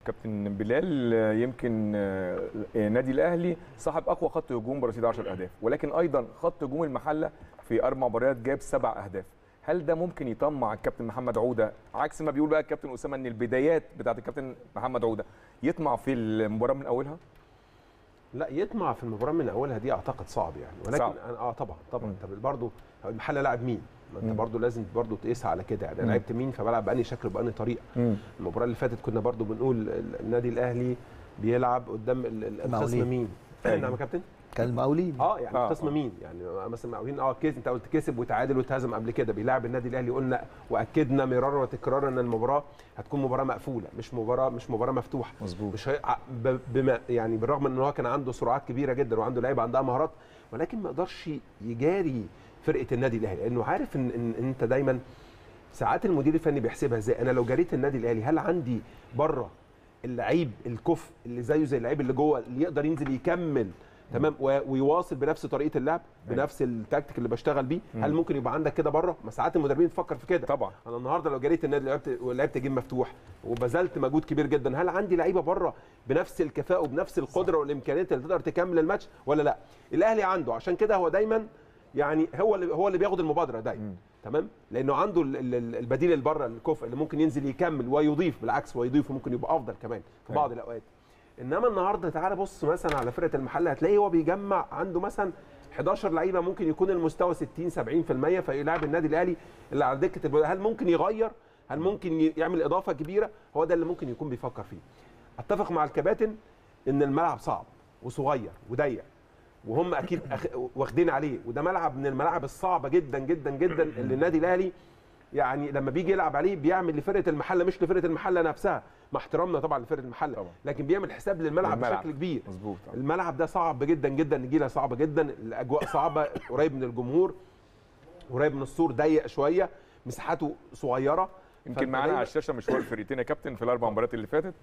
كابتن بلال آه، يمكن آه، آه، نادي الاهلي صاحب اقوى خط هجوم برصيد 10 اهداف ولكن ايضا خط هجوم المحله في اربع مباريات جاب سبع اهداف هل ده ممكن يطمع الكابتن محمد عوده عكس ما بيقول بقى الكابتن اسامه ان البدايات بتاعت الكابتن محمد عوده يطمع في المباراه من اولها لا يطمع في المباراه من اولها دي اعتقد صعب يعني ولكن صعب. أنا اه طبعا طبعا مم. انت برضه المحل لاعب مين؟ ما انت مم. برضه لازم برضه تقيسها على كده يعني مم. انا لعبت مين فبلعب بأني شكل وبأني طريقه المباراه اللي فاتت كنا برضه بنقول ال- النادي الاهلي بيلعب قدام ال- ال- الخصم المقاولين. مين؟ أيوة. نعم يا كابتن؟ كان المقاولين اه يعني آه، الخصم آه. مين؟ يعني مثلا المقاولين اه كيس انت قلت كسب وتعادل واتهزم قبل كده بيلعب النادي الاهلي قلنا واكدنا مرارا وتكرارا ان المباراه هتكون مباراه مقفوله مش مباراه مش مباراه مفتوحه مظبوط مش هي... ع- ب... بما يعني بالرغم ان هو كان عنده سرعات كبيره جدا وعنده لعيبه عندها مهارات ولكن ما يقدرش يجاري فرقه النادي الاهلي لانه عارف ان, إن إن انت دايما ساعات المدير الفني بيحسبها ازاي انا لو جريت النادي الاهلي هل عندي بره اللعيب الكفء اللي زيه زي اللعيب اللي جوه اللي يقدر ينزل يكمل تمام و- ويواصل بنفس طريقه اللعب أيوة. بنفس التكتيك اللي بشتغل بيه مم. هل ممكن يبقى عندك كده بره ما ساعات المدربين تفكر في كده طبعا انا النهارده لو جريت النادي لعبت ولعبت جيم مفتوح وبذلت مجهود كبير جدا هل عندي لعيبه بره بنفس الكفاءه وبنفس القدره والامكانيات اللي تقدر تكمل الماتش ولا لا الاهلي عنده عشان كده هو دايما يعني هو اللي هو اللي بياخد المبادره دايما مم. تمام لانه عنده ال- ال- ال- البديل اللي بره الكفء اللي ممكن ينزل يكمل ويضيف بالعكس ويضيف وممكن يبقى افضل كمان في أيوة. بعض الاوقات انما النهارده تعالى بص مثلا على فرقه المحله هتلاقيه هو بيجمع عنده مثلا 11 لعيبه ممكن يكون المستوى 60 70% فيلاعب النادي الاهلي اللي على دكه البدلاء هل ممكن يغير هل ممكن ي- يعمل اضافه كبيره هو ده اللي ممكن يكون بيفكر فيه اتفق مع الكباتن ان الملعب صعب وصغير وضيق وهم اكيد أخ... واخدين عليه وده ملعب من الملاعب الصعبه جدا جدا جدا اللي النادي الاهلي يعني لما بيجي يلعب عليه بيعمل لفرقه المحله مش لفرقه المحله نفسها مع احترامنا طبعا لفرقه المحله طبعا. لكن بيعمل حساب للملعب الملعب. بشكل كبير مظبوط الملعب ده صعب جدا جدا نجيله صعبه جدا الاجواء صعبه قريب من الجمهور قريب من السور ضيق شويه مساحاته صغيره يمكن فأنت معانا دايماً- على الشاشه مشوار الفرقتين يا كابتن في الاربع مباريات اللي فاتت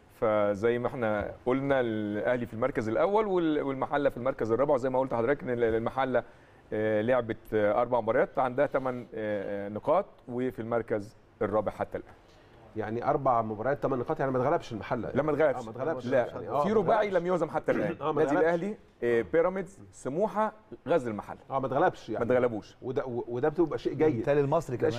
فزي ما احنا قلنا الاهلي في المركز الاول وال- والمحله في المركز الرابع وزي ما قلت لحضرتك ان المحله آه، لعبت آه، اربع مباريات عندها ثمان نقاط وفي المركز الرابع حتى الان يعني اربع مباريات ثمان نقاط يعني ما اتغلبش المحله لا ما اتغلبش آه، ما اتغلبش لا يعني آه، في ما رباعي اتغلبش. لم يهزم حتى الان آه، ما نادي اتغلبش. الاهلي آه، بيراميدز سموحه غزل المحله اه ما اتغلبش ما يعني اتغلبوش وده وده بتبقى شيء جيد بالتالي المصري ده كمان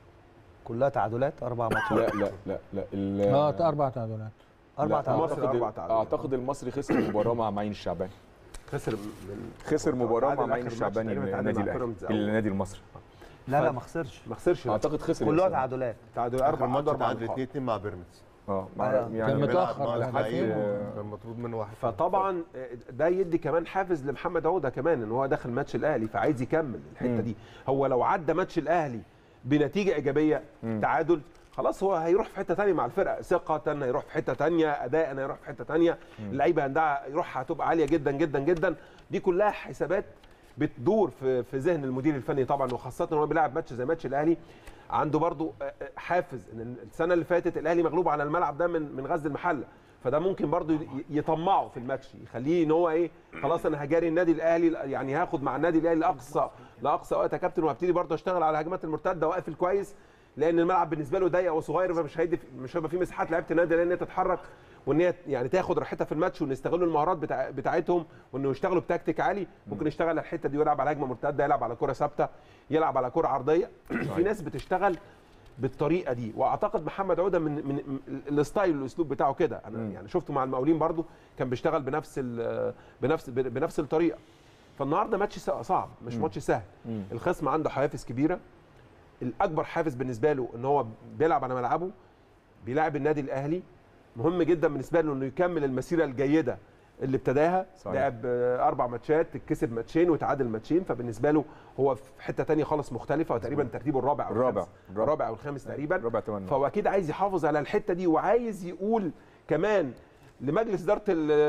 كلها تعادلات اربع ماتشات لا لا لا لا ال- اه اربع تعادلات اربع لا، تعادلات مصر اعتقد أربع تعادلات. اعتقد المصري خسر مباراه مع معين الشعباني خسر من خسر مباراه تعادل مع آخر معين ماتش الشعباني تقريباً تعادل النادي مع الاهلي بيراميدز أو- النادي المصري لا لا ما خسرش ما خسرش لا. اعتقد خسر كلها يا أستاذ. تعادلات تعادل اخر اربع ماتش عنده اربع تعادل نقاط 2 2 مع بيراميدز اه مع- آه. يعني كان بيلعب متأخر مع على الحقيقي حسب- وكان مطرود من واحد فطبعا ده يدي كمان حافز لمحمد عوده كمان ان هو داخل ماتش الاهلي فعايز يكمل الحته مم. دي هو لو عدى ماتش الاهلي بنتيجه ايجابيه مم. تعادل خلاص هو هيروح في حته ثانيه مع الفرقه ثقه هيروح في حته ثانيه اداء هيروح في حته ثانيه اللعيبه عندها روحها هتبقى عاليه جدا جدا جدا دي كلها حسابات بتدور في في ذهن المدير الفني طبعا وخاصه ان هو بيلعب ماتش زي ماتش الاهلي عنده برضو آه، آه، حافز ان السنه اللي فاتت الاهلي مغلوب على الملعب ده من من غزل المحله فده ممكن برضو ي- يطمعه في الماتش يخليه ان هو ايه خلاص انا هجاري النادي الاهلي يعني هاخد مع النادي الاهلي لاقصى لاقصى وقت يا كابتن وهبتدي برضو اشتغل على الهجمات المرتده واقفل كويس لان الملعب بالنسبه له ضيق وصغير فمش هيدي مش هيبقى فيه مساحات لعيبه النادي الاهلي ان هي تتحرك وان هي يعني تاخد راحتها في الماتش وان يستغلوا المهارات بتاع بتاعتهم وانه يشتغلوا بتكتيك عالي ممكن يشتغل على الحته دي ويلعب على هجمه مرتده يلعب على كره ثابته يلعب على كره عرضيه في ناس بتشتغل بالطريقه دي واعتقد محمد عوده من من من الستايل والاسلوب بتاعه كده انا مم. يعني شفته مع المقاولين برضو كان بيشتغل بنفس ال- بنفس بنفس الطريقه فالنهارده ماتش صعب مش مم. ماتش سهل مم. الخصم عنده حوافز كبيره الاكبر حافز بالنسبه له ان هو بيلعب على ملعبه بيلاعب النادي الاهلي مهم جدا بالنسبه له انه يكمل المسيره الجيده اللي ابتداها صحيح. لعب آه، اربع ماتشات كسب ماتشين وتعادل ماتشين فبالنسبه له هو في حته تانية خالص مختلفه وتقريبا ترتيبه الرابع او الرابع. الخامس الرابع او الخامس تقريبا ربع ثمانية فهو اكيد عايز يحافظ على الحته دي وعايز يقول كمان لمجلس اداره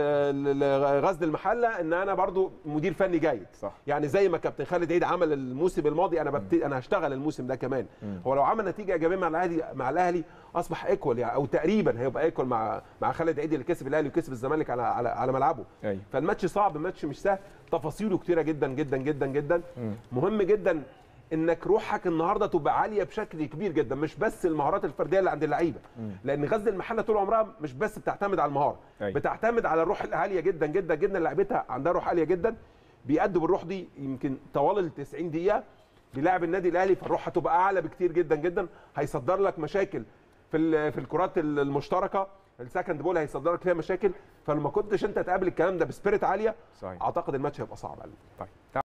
ال- ال- غزل المحله ان انا برضو مدير فني جيد صح يعني زي ما كابتن خالد عيد عمل الموسم الماضي انا ببتدي انا هشتغل الموسم ده كمان مم. هو لو عمل نتيجه ايجابيه مع الاهلي مع الاهلي اصبح ايكوال يعني او تقريبا هيبقى ايكوال مع مع خالد عيد اللي كسب الاهلي وكسب الزمالك على على, على ملعبه ايوه فالماتش صعب ماتش مش سهل تفاصيله كتيره جدا جدا جدا جدا مم. مهم جدا انك روحك النهارده تبقى عاليه بشكل كبير جدا مش بس المهارات الفرديه اللي عند اللعيبه لان غزل المحله طول عمرها مش بس بتعتمد على المهاره أيوة. بتعتمد على الروح العاليه جدا جدا جدا لعيبتها عندها روح عاليه جدا بيأدوا بالروح دي يمكن طوال ال 90 دقيقه بيلاعب النادي الاهلي فالروح هتبقى اعلى بكتير جدا جدا هيصدر لك مشاكل في ال- في الكرات المشتركه السكند بول هيصدر لك فيها مشاكل فلما كنتش انت تقابل الكلام ده بسبيريت عاليه صحيح اعتقد الماتش هيبقى صعب عليك طيب